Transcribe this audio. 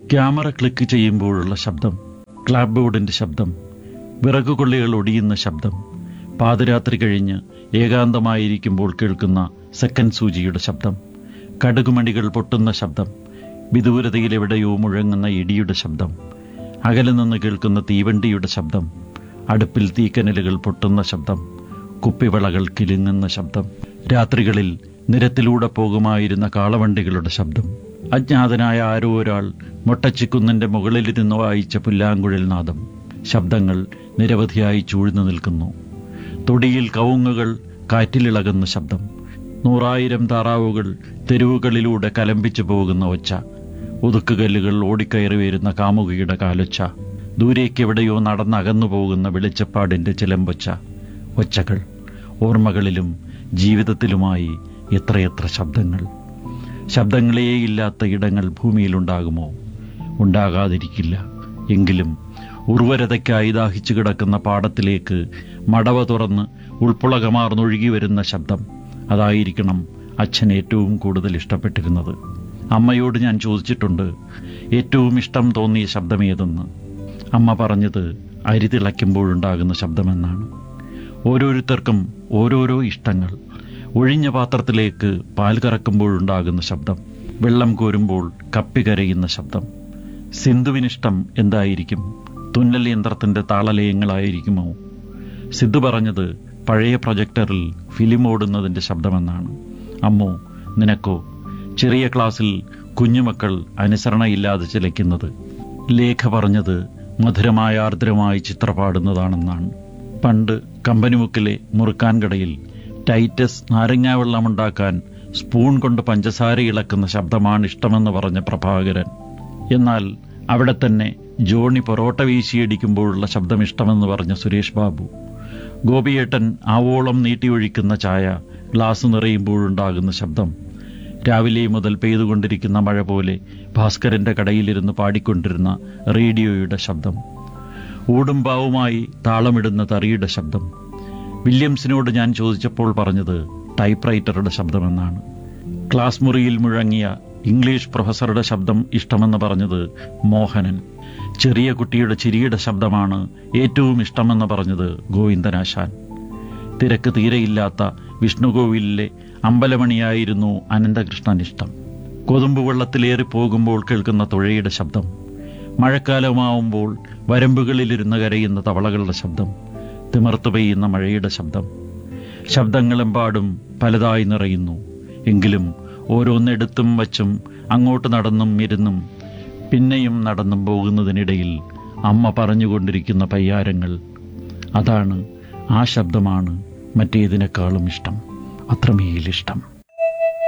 camera click ചെയ്യുമ്പോഴുള്ള ശബ്ദം ക്ലാബ് ബോർഡിന്റെ ശബ്ദം വിറകുകൊള്ളികൾ ഒടിയുന്ന ശബ്ദം പാതിരാത്രി കഴിഞ്ഞ് ഏകാന്തമായിരിക്കുമ്പോൾ കേൾക്കുന്ന സെക്കൻഡ് സൂചിയുടെ ശബ്ദം കടുകുമണികൾ പൊട്ടുന്ന ശബ്ദം വിദൂരതയിൽ എവിടെയോ മുഴങ്ങുന്ന ഇടിയുടെ ശബ്ദം അകലെ നിന്ന് കേൾക്കുന്ന തീവണ്ടിയുടെ ശബ്ദം അടുപ്പിൽ തീക്കനലുകൾ പൊട്ടുന്ന ശബ്ദം കുപ്പിവളകൾ കിലുങ്ങുന്ന ശബ്ദം രാത്രികളിൽ നിരത്തിലൂടെ പോകുമായിരുന്ന കാളവണ്ടികളുടെ ശബ്ദം അജ്ഞാതനായ ആരോ ഒരാൾ മൊട്ടച്ചിക്കുന്നിന്റെ മുകളിലിരുന്ന് വായിച്ച പുല്ലാങ്കുഴൽ നാദം ശബ്ദങ്ങൾ നിരവധിയായി ചൂഴ്ന്നു നിൽക്കുന്നു തൊടിയിൽ കവുങ്ങുകൾ കാറ്റിലിളകുന്ന ശബ്ദം നൂറായിരം താറാവുകൾ തെരുവുകളിലൂടെ കലമ്പിച്ചു പോകുന്ന ഒച്ച ഒതുക്കുകല്ലുകൾ ഓടിക്കയറി വരുന്ന കാമുകിയുടെ കാലൊച്ച ദൂരേക്കെവിടെയോ നടന്നകന്നു പോകുന്ന വെളിച്ചപ്പാടിന്റെ ചിലമ്പൊച്ച ഒച്ചകൾ ഓർമ്മകളിലും ജീവിതത്തിലുമായി എത്രയെത്ര ശബ്ദങ്ങൾ ശബ്ദങ്ങളേയില്ലാത്ത ഇടങ്ങൾ ഭൂമിയിലുണ്ടാകുമോ ഉണ്ടാകാതിരിക്കില്ല എങ്കിലും ഉർവരതയ്ക്കായി ദാഹിച്ചു കിടക്കുന്ന പാടത്തിലേക്ക് മടവ തുറന്ന് ഉൾപ്പുളകമാർന്നൊഴുകി വരുന്ന ശബ്ദം അതായിരിക്കണം അച്ഛൻ ഏറ്റവും കൂടുതൽ ഇഷ്ടപ്പെട്ടിരുന്നത് അമ്മയോട് ഞാൻ ചോദിച്ചിട്ടുണ്ട് ഏറ്റവും ഇഷ്ടം തോന്നിയ ശബ്ദമേതെന്ന് അമ്മ പറഞ്ഞത് അരി തിളയ്ക്കുമ്പോഴുണ്ടാകുന്ന ശബ്ദമെന്നാണ് ഓരോരുത്തർക്കും ഓരോരോ ഇഷ്ടങ്ങൾ ഒഴിഞ്ഞ പാത്രത്തിലേക്ക് പാൽ കറക്കുമ്പോഴുണ്ടാകുന്ന ശബ്ദം വെള്ളം കോരുമ്പോൾ കപ്പി കരയുന്ന ശബ്ദം സിന്ധുവിനിഷ്ടം എന്തായിരിക്കും തുന്നൽ യന്ത്രത്തിന്റെ താളലയങ്ങളായിരിക്കുമോ സിദ്ധു പറഞ്ഞത് പഴയ പ്രൊജക്ടറിൽ ഫിലിം ഓടുന്നതിന്റെ ശബ്ദമെന്നാണ് അമ്മോ നിനക്കോ ചെറിയ ക്ലാസ്സിൽ കുഞ്ഞുമക്കൾ അനുസരണയില്ലാതെ ചിലയ്ക്കുന്നത് ലേഖ പറഞ്ഞത് മധുരമായ ആർദ്രമായി ചിത്രപാടുന്നതാണെന്നാണ് പണ്ട് കമ്പനിമുക്കിലെ മുറുക്കാൻ കടയിൽ ടൈറ്റസ് നാരങ്ങാവെള്ളമുണ്ടാക്കാൻ സ്പൂൺ കൊണ്ട് പഞ്ചസാര ഇളക്കുന്ന ശബ്ദമാണ് ഇഷ്ടമെന്ന് പറഞ്ഞ പ്രഭാകരൻ എന്നാൽ അവിടെ തന്നെ ജോണി പൊറോട്ട വീശിയടിക്കുമ്പോഴുള്ള ശബ്ദം ഇഷ്ടമെന്ന് പറഞ്ഞ സുരേഷ് ബാബു ഗോപിയേട്ടൻ ആവോളം നീട്ടിയൊഴിക്കുന്ന ചായ ഗ്ലാസ് നിറയുമ്പോഴുണ്ടാകുന്ന ശബ്ദം രാവിലെ മുതൽ പെയ്തുകൊണ്ടിരിക്കുന്ന മഴ പോലെ ഭാസ്കരന്റെ കടയിലിരുന്ന് പാടിക്കൊണ്ടിരുന്ന റേഡിയോയുടെ ശബ്ദം ഊടും പാവുമായി താളമിടുന്ന തറിയുടെ ശബ്ദം വില്യംസിനോട് ഞാൻ ചോദിച്ചപ്പോൾ പറഞ്ഞത് ടൈപ്പ് റൈറ്ററുടെ ശബ്ദമെന്നാണ് ക്ലാസ് മുറിയിൽ മുഴങ്ങിയ ഇംഗ്ലീഷ് പ്രൊഫസറുടെ ശബ്ദം ഇഷ്ടമെന്ന് പറഞ്ഞത് മോഹനൻ ചെറിയ കുട്ടിയുടെ ചിരിയുടെ ശബ്ദമാണ് ഏറ്റവും ഇഷ്ടമെന്ന് പറഞ്ഞത് ഗോവിന്ദനാശാൻ തിരക്ക് തീരെയില്ലാത്ത വിഷ്ണുകോവിലിലെ അമ്പലമണിയായിരുന്നു അനന്തകൃഷ്ണൻ ഇഷ്ടം കൊതുമ്പ് വെള്ളത്തിലേറി പോകുമ്പോൾ കേൾക്കുന്ന തുഴയുടെ ശബ്ദം മഴക്കാലമാവുമ്പോൾ വരമ്പുകളിലിരുന്ന് കരയുന്ന തവളകളുടെ ശബ്ദം തിമർത്തു പെയ്യുന്ന മഴയുടെ ശബ്ദം ശബ്ദങ്ങളെമ്പാടും പലതായി നിറയുന്നു എങ്കിലും ഓരോന്നെടുത്തും വച്ചും അങ്ങോട്ട് നടന്നും ഇരുന്നും പിന്നെയും നടന്നും പോകുന്നതിനിടയിൽ അമ്മ പറഞ്ഞുകൊണ്ടിരിക്കുന്ന പയ്യാരങ്ങൾ അതാണ് ആ ശബ്ദമാണ് മറ്റേതിനേക്കാളും ഇഷ്ടം അത്രമേലിഷ്ടം